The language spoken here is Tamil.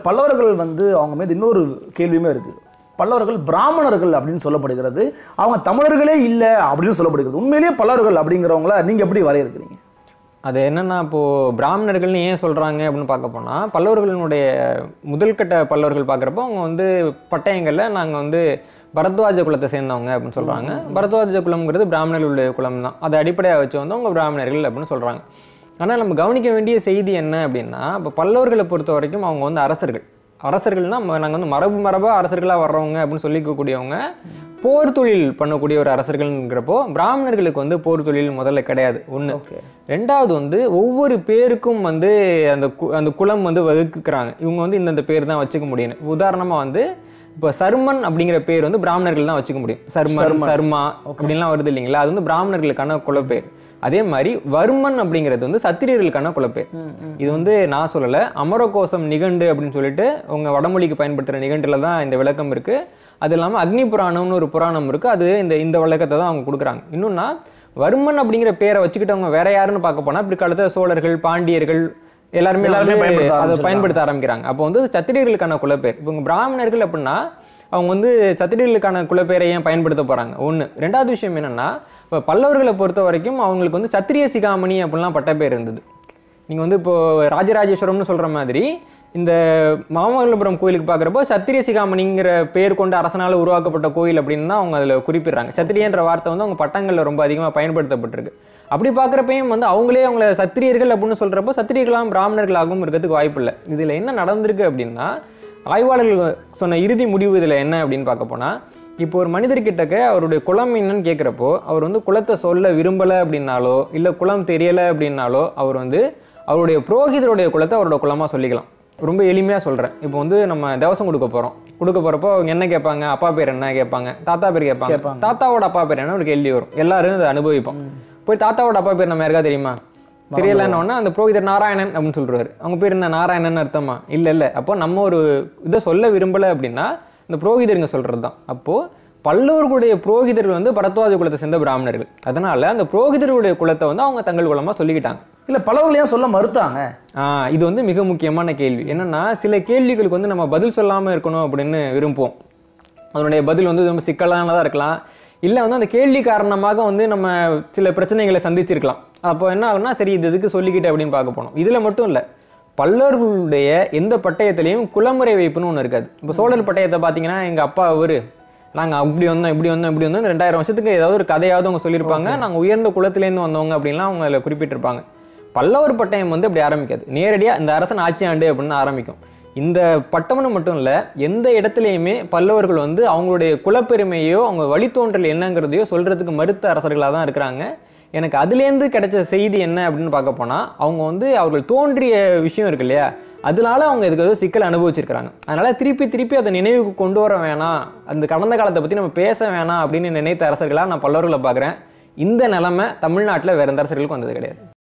பல்லவர்கள் வந்து அவங்க மீது இன்னொரு கேள்வியுமே இருக்கு பல்லவர்கள் பிராமணர்கள் அப்படின்னு சொல்லப்படுகிறது அவங்க தமிழர்களே இல்லை அப்படின்னு சொல்லப்படுகிறது உண்மையிலேயே பல்லவர்கள் அப்படிங்கிறவங்கள நீங்க எப்படி வரையறுக்கிறீங்க அது என்னன்னா இப்போ பிராமணர்கள்னு ஏன் சொல்றாங்க அப்படின்னு பார்க்க போனா பல்லவர்களினுடைய முதல் கட்ட பல்லவர்கள் பார்க்குறப்போ அவங்க வந்து பட்டயங்கள்ல நாங்க வந்து பரத்வாஜ குலத்தை சேர்ந்தவங்க அப்படின்னு சொல்றாங்க பரத்வாஜ குலம்ங்கிறது பிராமணர்களுடைய குலம் தான் அதை அடிப்படையாக வச்சு வந்து அவங்க பிராமணர்கள் அப்படின்னு சொல்றாங்க ஆனால் நம்ம கவனிக்க வேண்டிய செய்தி என்ன அப்படின்னா இப்போ பல்லவர்களை பொறுத்த வரைக்கும் அவங்க வந்து அரசர்கள் அரசர்கள்னா நாங்கள் வந்து மரபு மரபாக அரசர்களாக வர்றவங்க அப்படின்னு சொல்லிக்கக்கூடியவங்க போர் தொழில் பண்ணக்கூடிய ஒரு அரசர்கள்ங்கிறப்போ பிராமணர்களுக்கு வந்து போர் தொழில் முதல்ல கிடையாது ஒன்று ஓகே ரெண்டாவது வந்து ஒவ்வொரு பேருக்கும் வந்து அந்த கு- அந்த குலம் வந்து வகுக்குறாங்க இவங்க வந்து இந்தந்த பேர் தான் வச்சுக்க முடியும் உதாரணமாக வந்து இப்போ சர்மன் அப்படிங்கிற பேர் வந்து பிராமணர்கள் தான் வச்சுக்க முடியும் சர்மன் சர்மா அப்படின்லாம் வருது இல்லைங்களா அது வந்து பிராமணர்களுக்கான குலப்பேர் அதே மாதிரி வர்மன் அப்படிங்கிறது வந்து சத்திரியர்களுக்கான குலப்பேர் இது வந்து நான் சொல்லலை அமரகோசம் நிகண்டு அப்படின்னு சொல்லிட்டு உங்க வடமொழிக்கு பயன்படுத்துகிற நிகண்டுல தான் இந்த விளக்கம் இருக்கு அது இல்லாமல் அக்னி புராணம்னு ஒரு புராணம் இருக்கு அது இந்த இந்த விளக்கத்தை தான் அவங்க கொடுக்குறாங்க இன்னொன்னா வர்மன் அப்படிங்கிற பேரை வச்சுக்கிட்டவங்க வேற யாருன்னு பார்க்க போனா பிற்காலத்தில் சோழர்கள் பாண்டியர்கள் எல்லாருமே எல்லாருமே வந்து பயன்படுத்த அதை ஆரம்பிச்சிருக்காங்க. பயன்படுத்த ஆரம்பிக்கிறாங்க அப்போ வந்து சத்திரியர்களுக்கான குலப்பேர் இவங்க பிராமணர்கள் அப்படின்னா அவங்க வந்து சத்திரியர்களுக்கான குலப்பேரை ஏன் பயன்படுத்த போறாங்க ஒன்று ரெண்டாவது விஷயம் என்னன்னா இப்போ பல்லவர்களை பொறுத்த வரைக்கும் அவங்களுக்கு வந்து சத்திரிய சிகாமணி அப்படிலாம் பட்டப்பேர் இருந்தது நீங்கள் வந்து இப்போ ராஜராஜேஸ்வரம்னு சொல்ற மாதிரி இந்த மாமல்லபுரம் கோயிலுக்கு பார்க்குறப்போ சத்திரிய சிகாமணிங்கிற பேர் கொண்ட அரசனால உருவாக்கப்பட்ட கோயில் அப்படின்னு தான் அவங்க அதில் குறிப்பிடுறாங்க சத்திரியன்ற வார்த்தை வந்து அவங்க பட்டங்களில் ரொம்ப அதிகமாக பயன்படுத்தப்பட்டிருக்கு அப்படி பார்க்குறப்பையும் வந்து அவங்களே அவங்கள சத்திரியர்கள் அப்படின்னு சொல்கிறப்போ சத்திரியர்களாம் பிராமணர்களாகவும் இருக்கிறதுக்கு வாய்ப்பு இல்லை இதில் என்ன நடந்திருக்கு அப்படின்னா ஆய்வாளர்கள் சொன்ன இறுதி முடிவு இதில் என்ன அப்படின்னு பார்க்க போனால் இப்போ ஒரு மனிதர்கிட்டக்க அவருடைய குலம் என்னன்னு கேட்குறப்போ அவர் வந்து குலத்தை சொல்ல விரும்பலை அப்படின்னாலோ இல்லை குலம் தெரியலை அப்படின்னாலோ அவர் வந்து அவருடைய புரோகிதருடைய குலத்தை அவரோட குலமாக சொல்லிக்கலாம் ரொம்ப எளிமையாக சொல்கிறேன் இப்போ வந்து நம்ம தேவசம் கொடுக்க போகிறோம் கொடுக்க போகிறப்போ அவங்க என்ன கேட்பாங்க அப்பா பேர் என்ன கேட்பாங்க தாத்தா பேர் கேட்பாங்க கேட்பாங்க. தாத்தாவோட அப்பா பேர் என்ன ஒரு கேள்வி வரும் எல்லாரும் அதை அனுபவிப்போம் போய் தாத்தாவோட அப்பா பேர் நம்ம யாருக்கா தெரியுமா தெரியலன்னு உடனே அந்த புரோகிதர் நாராயணன் அப்படின்னு சொல்றாரு அவங்க பேர் என்ன நாராயணன் அர்த்தமா இல்ல இல்ல அப்போ நம்ம ஒரு இதை சொல்ல விரும்பல அப்படின்னா இந்த புரோகிதருங்க சொல்றது தான் அப்போ பல்லவர்களுடைய புரோகிதர்கள் வந்து பரத்வாஜ குலத்தை சேர்ந்த பிராமணர்கள் அதனால அந்த புரோகிதர்களுடைய குலத்தை வந்து அவங்க தங்கள் குலமா சொல்லிக்கிட்டாங்க இல்ல பல்லவர்கள் ஏன் சொல்ல மறுத்தாங்க ஆஹ் இது வந்து மிக முக்கியமான கேள்வி என்னன்னா சில கேள்விகளுக்கு வந்து நம்ம பதில் சொல்லாம இருக்கணும் அப்படின்னு விரும்புவோம் அதனுடைய பதில் வந்து ரொம்ப சிக்கலானதாக இருக்கலாம் இல்லை வந்து அந்த கேள்வி காரணமாக வந்து நம்ம சில பிரச்சனைகளை சந்திச்சிருக்கலாம் அப்போ என்ன ஆகும்னா சரி இது எதுக்கு சொல்லிக்கிட்டு அப்படின்னு பார்க்க போனோம் இதில் மட்டும் இல்லை பல்லவர்களுடைய எந்த பட்டயத்திலையும் குலமுறை வைப்புன்னு ஒன்று இருக்காது இப்போ சோழர் பட்டயத்தை பார்த்தீங்கன்னா எங்கள் அப்பா அவரு நாங்கள் அப்படி வந்தோம் இப்படி வந்தோம் இப்படி வந்தோம் ரெண்டாயிரம் வருஷத்துக்கு ஏதாவது ஒரு கதையாவது அவங்க சொல்லியிருப்பாங்க நாங்கள் உயர்ந்த குலத்திலேருந்து வந்தவங்க அப்படின்லாம் அவங்க அதில் குறிப்பிட்டிருப்பாங்க பல்லவர் பட்டயம் வந்து அப்படி ஆரம்பிக்காது நேரடியாக இந்த அரசன் ஆட்சி ஆண்டு அப்படின்னு ஆரம்பிக்கும் இந்த பட்டம்னு மட்டும் இல்லை எந்த இடத்துலையுமே பல்லவர்கள் வந்து அவங்களுடைய குலப்பெருமையோ அவங்க வழித்தோன்றல் என்னங்கிறதையோ சொல்றதுக்கு மறுத்த அரசர்களாக தான் இருக்கிறாங்க எனக்கு அதுலேருந்து கிடைச்ச செய்தி என்ன அப்படின்னு பார்க்க போனால் அவங்க வந்து அவர்கள் தோன்றிய விஷயம் இருக்கு இல்லையா அதனால அவங்க இதுக்கு வந்து சிக்கல் அனுபவிச்சிருக்கிறாங்க அதனால திருப்பி திருப்பி அதை நினைவுக்கு கொண்டு வர வேணாம் அந்த கடந்த காலத்தை பற்றி நம்ம பேச வேணாம் அப்படின்னு நினைத்த அரசர்களாக நான் பல்லவர்களை பார்க்குறேன் இந்த நிலைமை தமிழ்நாட்டில் வேற எந்த அரசர்களுக்கும் வந்தது கிடையாது